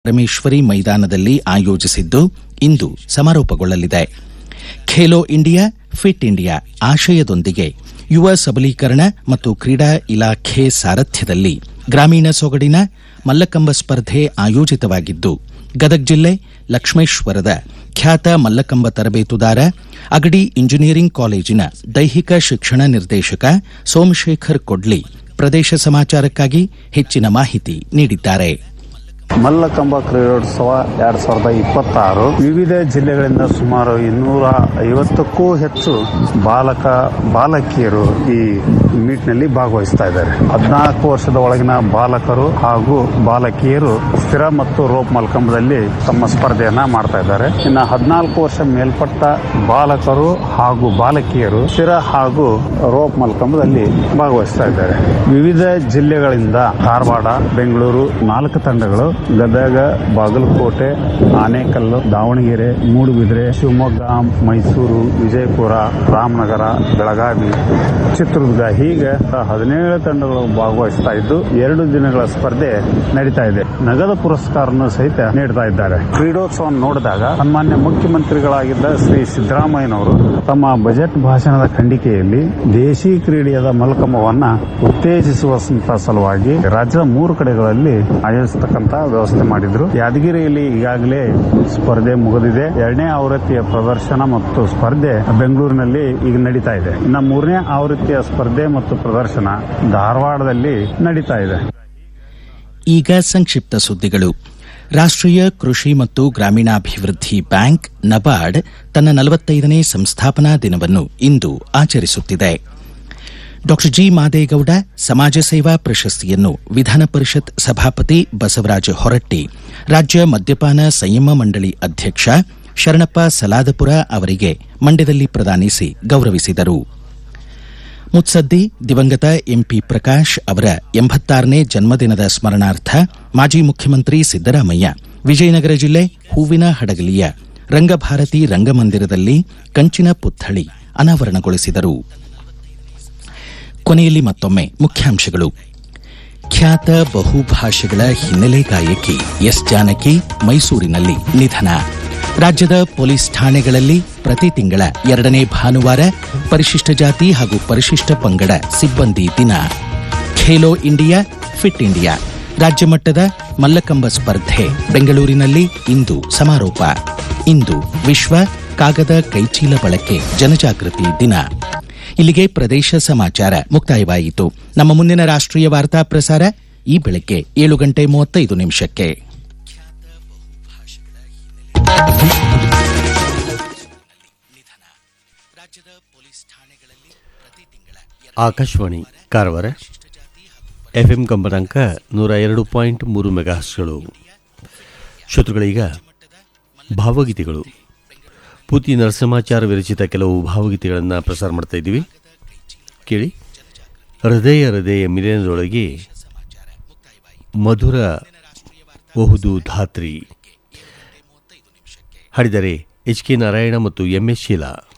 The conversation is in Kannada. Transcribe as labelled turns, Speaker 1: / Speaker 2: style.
Speaker 1: ಪರಮೇಶ್ವರಿ ಮೈದಾನದಲ್ಲಿ ಆಯೋಜಿಸಿದ್ದು ಇಂದು ಸಮಾರೋಪಗೊಳ್ಳಲಿದೆ ಖೇಲೋ ಇಂಡಿಯಾ ಫಿಟ್ ಇಂಡಿಯಾ ಆಶಯದೊಂದಿಗೆ ಯುವ ಸಬಲೀಕರಣ ಮತ್ತು ಕ್ರೀಡಾ ಇಲಾಖೆ ಸಾರಥ್ಯದಲ್ಲಿ ಗ್ರಾಮೀಣ ಸೊಗಡಿನ ಮಲ್ಲಕಂಬ ಸ್ಪರ್ಧೆ ಆಯೋಜಿತವಾಗಿದ್ದು ಗದಗ ಜಿಲ್ಲೆ ಲಕ್ಷ್ಮೇಶ್ವರದ ಖ್ಯಾತ ಮಲ್ಲಕಂಬ ತರಬೇತುದಾರ ಅಗಡಿ ಇಂಜಿನಿಯರಿಂಗ್ ಕಾಲೇಜಿನ ದೈಹಿಕ ಶಿಕ್ಷಣ ನಿರ್ದೇಶಕ ಸೋಮಶೇಖರ್ ಕೊಡ್ಲಿ ಪ್ರದೇಶ ಸಮಾಚಾರಕ್ಕಾಗಿ ಹೆಚ್ಚಿನ ಮಾಹಿತಿ ನೀಡಿದ್ದಾರೆ
Speaker 2: ಮಲ್ಲಕಂಬ ಕ್ರೀಡೋತ್ಸವ ಎರಡ್ ಸಾವಿರದ ಇಪ್ಪತ್ತಾರು ವಿವಿಧ ಜಿಲ್ಲೆಗಳಿಂದ ಸುಮಾರು ಇನ್ನೂರ ಐವತ್ತಕ್ಕೂ ಹೆಚ್ಚು ಬಾಲಕ ಬಾಲಕಿಯರು ಈ ಮೀಟ್ನಲ್ಲಿ ಭಾಗವಹಿಸ್ತಾ ಇದ್ದಾರೆ ಹದಿನಾಲ್ಕು ವರ್ಷದ ಒಳಗಿನ ಬಾಲಕರು ಹಾಗೂ ಬಾಲಕಿಯರು ಸ್ಥಿರ ಮತ್ತು ರೋಪ್ ಮಲ್ಕಂಬದಲ್ಲಿ ತಮ್ಮ ಸ್ಪರ್ಧೆಯನ್ನ ಮಾಡ್ತಾ ಇದ್ದಾರೆ ಇನ್ನು ಹದಿನಾಲ್ಕು ವರ್ಷ ಮೇಲ್ಪಟ್ಟ ಬಾಲಕರು ಹಾಗೂ ಬಾಲಕಿಯರು ಸ್ಥಿರ ಹಾಗೂ ರೋಪ್ ಮಲ್ಕಂಬದಲ್ಲಿ ಭಾಗವಹಿಸ್ತಾ ಇದ್ದಾರೆ ವಿವಿಧ ಜಿಲ್ಲೆಗಳಿಂದ ಧಾರವಾಡ ಬೆಂಗಳೂರು ನಾಲ್ಕು ತಂಡಗಳು ಗದಗ ಬಾಗಲಕೋಟೆ ಆನೇಕಲ್ಲು ದಾವಣಗೆರೆ ಮೂಡುಬಿದ್ರೆ ಶಿವಮೊಗ್ಗ ಮೈಸೂರು ವಿಜಯಪುರ ರಾಮನಗರ ಬೆಳಗಾವಿ ಚಿತ್ರದುರ್ಗ ಹೀಗೆ ಹದಿನೇಳು ತಂಡಗಳು ಭಾಗವಹಿಸ್ತಾ ಇದ್ದು ಎರಡು ದಿನಗಳ ಸ್ಪರ್ಧೆ ನಡೀತಾ ಇದೆ ನಗದು ಪುರಸ್ಕಾರವನ್ನು ಸಹಿತ ನೀಡ್ತಾ ಇದ್ದಾರೆ ಕ್ರೀಡೋತ್ಸವ ನೋಡಿದಾಗ ಸನ್ಮಾನ್ಯ ಮುಖ್ಯಮಂತ್ರಿಗಳಾಗಿದ್ದ ಶ್ರೀ ಸಿದ್ದರಾಮಯ್ಯನವರು ತಮ್ಮ ಬಜೆಟ್ ಭಾಷಣದ ಖಂಡಿಕೆಯಲ್ಲಿ ದೇಶಿ ಕ್ರೀಡೆಯಾದ ಮಲ್ಕಂಬವನ್ನ ಉತ್ತೇಜಿಸುವ ಸಲುವಾಗಿ ರಾಜ್ಯದ ಮೂರು ಕಡೆಗಳಲ್ಲಿ ಆಯೋಜಿಸತಕ್ಕಂತ ವ್ಯವಸ್ಥೆ ಮಾಡಿದ್ರು ಯಾದಗಿರಿಯಲ್ಲಿ ಈಗಾಗಲೇ ಸ್ಪರ್ಧೆ ಮುಗಿದಿದೆ ಎರಡನೇ ಆವೃತ್ತಿಯ ಪ್ರದರ್ಶನ ಮತ್ತು ಸ್ಪರ್ಧೆ ಬೆಂಗಳೂರಿನಲ್ಲಿ ಈಗ ನಡೀತಾ ಇದೆ ಇನ್ನು ಮೂರನೇ ಆವೃತ್ತಿಯ ಸ್ಪರ್ಧೆ ಮತ್ತು ಪ್ರದರ್ಶನ ಧಾರವಾಡದಲ್ಲಿ ನಡೀತಾ ಇದೆ
Speaker 1: ಈಗ ಸಂಕ್ಷಿಪ್ತ ಸುದ್ದಿಗಳು ರಾಷ್ಟ್ರೀಯ ಕೃಷಿ ಮತ್ತು ಗ್ರಾಮೀಣಾಭಿವೃದ್ಧಿ ಬ್ಯಾಂಕ್ ನಬಾರ್ಡ್ ತನ್ನ ನಲವತ್ತೈದನೇ ಸಂಸ್ಥಾಪನಾ ದಿನವನ್ನು ಇಂದು ಆಚರಿಸುತ್ತಿದೆ ಡಾ ಜಿ ಮಾದೇಗೌಡ ಸಮಾಜ ಸೇವಾ ಪ್ರಶಸ್ತಿಯನ್ನು ವಿಧಾನ ಪರಿಷತ್ ಸಭಾಪತಿ ಬಸವರಾಜ ಹೊರಟ್ಟಿ ರಾಜ್ಯ ಮದ್ಯಪಾನ ಸಂಯಮ ಮಂಡಳಿ ಅಧ್ಯಕ್ಷ ಶರಣಪ್ಪ ಸಲಾದಪುರ ಅವರಿಗೆ ಮಂಡ್ಯದಲ್ಲಿ ಪ್ರದಾನಿಸಿ ಗೌರವಿಸಿದರು ಮುತ್ಸದ್ದಿ ದಿವಂಗತ ಎಂಪಿ ಪ್ರಕಾಶ್ ಅವರ ಎಂಬತ್ತಾರನೇ ಜನ್ಮದಿನದ ಸ್ಮರಣಾರ್ಥ ಮಾಜಿ ಮುಖ್ಯಮಂತ್ರಿ ಸಿದ್ದರಾಮಯ್ಯ ವಿಜಯನಗರ ಜಿಲ್ಲೆ ಹೂವಿನ ಹಡಗಲಿಯ ರಂಗಭಾರತಿ ರಂಗಮಂದಿರದಲ್ಲಿ ಕಂಚಿನ ಪುತ್ಥಳಿ ಅನಾವರಣಗೊಳಿಸಿದರು ಕೊನೆಯಲ್ಲಿ ಮತ್ತೊಮ್ಮೆ ಮುಖ್ಯಾಂಶಗಳು ಖ್ಯಾತ ಬಹುಭಾಷೆಗಳ ಹಿನ್ನೆಲೆ ಗಾಯಕಿ ಎಸ್ ಜಾನಕಿ ಮೈಸೂರಿನಲ್ಲಿ ನಿಧನ ರಾಜ್ಯದ ಪೊಲೀಸ್ ಠಾಣೆಗಳಲ್ಲಿ ಪ್ರತಿ ತಿಂಗಳ ಎರಡನೇ ಭಾನುವಾರ ಪರಿಶಿಷ್ಟ ಜಾತಿ ಹಾಗೂ ಪರಿಶಿಷ್ಟ ಪಂಗಡ ಸಿಬ್ಬಂದಿ ದಿನ ಖೇಲೋ ಇಂಡಿಯಾ ಫಿಟ್ ಇಂಡಿಯಾ ರಾಜ್ಯ ಮಟ್ಟದ ಮಲ್ಲಕಂಬ ಸ್ಪರ್ಧೆ ಬೆಂಗಳೂರಿನಲ್ಲಿ ಇಂದು ಸಮಾರೋಪ ಇಂದು ವಿಶ್ವ ಕಾಗದ ಕೈಚೀಲ ಬಳಕೆ ಜನಜಾಗೃತಿ ದಿನ ಇಲ್ಲಿಗೆ ಪ್ರದೇಶ ಸಮಾಚಾರ ಮುಕ್ತಾಯವಾಯಿತು ನಮ್ಮ ಮುಂದಿನ ರಾಷ್ಟ್ರೀಯ ವಾರ್ತಾ ಪ್ರಸಾರ ಈ ಬೆಳಗ್ಗೆ ಏಳು ಗಂಟೆ ಮೂವತ್ತೈದು ನಿಮಿಷಕ್ಕೆ
Speaker 3: ಆಕಾಶವಾಣಿ ಕಾರವಾರ ಎಫ್ಎಂ ಕಂಪನಾಂಕ ನೂರ ಎರಡು ಪಾಯಿಂಟ್ ಮೂರು ಮೆಗಾಹರ್ಸ್ಗಳು ಶ್ರೋತೃಗಳೀಗ ಭಾವಗೀತೆಗಳು ಪೂತಿ ನರಸಮಾಚಾರ ವಿರಚಿತ ಕೆಲವು ಭಾವಗೀತೆಗಳನ್ನು ಪ್ರಸಾರ ಮಾಡ್ತಾ ಇದ್ದೀವಿ ಕೇಳಿ ಹೃದಯ ಹೃದಯ ಮಿಲನದೊಳಗೆ ಮಧುರ ಬಹುದು ಧಾತ್ರಿ ಹಾಡಿದರೆ ಎಚ್ ಕೆ ನಾರಾಯಣ ಮತ್ತು ಎಂ ಎಸ್ ಶೀಲಾ